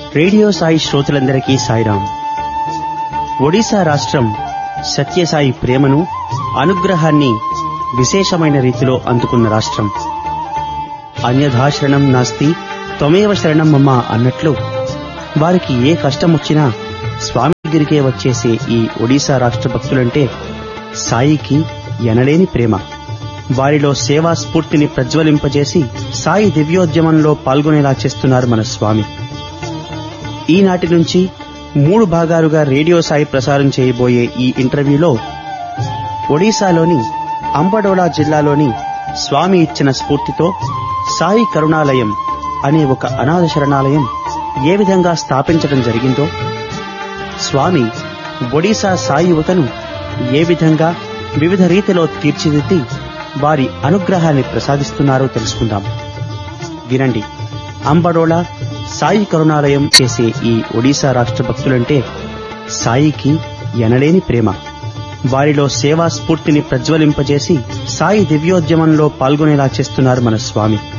radio Sai శ్రోతలందరికీ సాయిరాం ఒడిశా రాష్ట్రం సత్యసాయి ప్రేమను అనుగ్రహాన్ని విశేషమైన రీతిలో అందుకున్న రాష్ట్రం అన్యథాశరణం నాస్తి త్వమేవ శరణం మమ్మ అన్నట్లు వారికి ఏ కష్టం వచ్చినా స్వామి దగ్గరికే వచ్చేసే ఈ ఒడిశా రాష్ట్ర భక్తులంటే సాయికి ఎనలేని ప్రేమ వారిలో సేవా స్ఫూర్తిని ప్రజ్వలింపజేసి సాయి దివ్యోద్యమంలో పాల్గొనేలా చేస్తున్నారు మన స్వామి ఈనాటి నుంచి మూడు భాగాలుగా రేడియో సాయి ప్రసారం చేయబోయే ఈ ఇంటర్వ్యూలో ఒడిశాలోని అంబడోలా జిల్లాలోని స్వామి ఇచ్చిన స్ఫూర్తితో సాయి కరుణాలయం అనే ఒక అనాథ శరణాలయం ఏ విధంగా స్థాపించడం జరిగిందో స్వామి ఒడిశా సాయి యువతను ఏ విధంగా వివిధ రీతిలో తీర్చిదిద్ది వారి అనుగ్రహాన్ని ప్రసాదిస్తున్నారో తెలుసుకుందాం వినండి అంబడోలా సాయి కరుణాలయం చేసే ఈ ఒడిశా రాష్ట్ర భక్తులంటే సాయికి ఎనలేని ప్రేమ వారిలో సేవా స్ఫూర్తిని ప్రజ్వలింపజేసి సాయి దివ్యోద్యమంలో పాల్గొనేలా చేస్తున్నారు మన స్వామి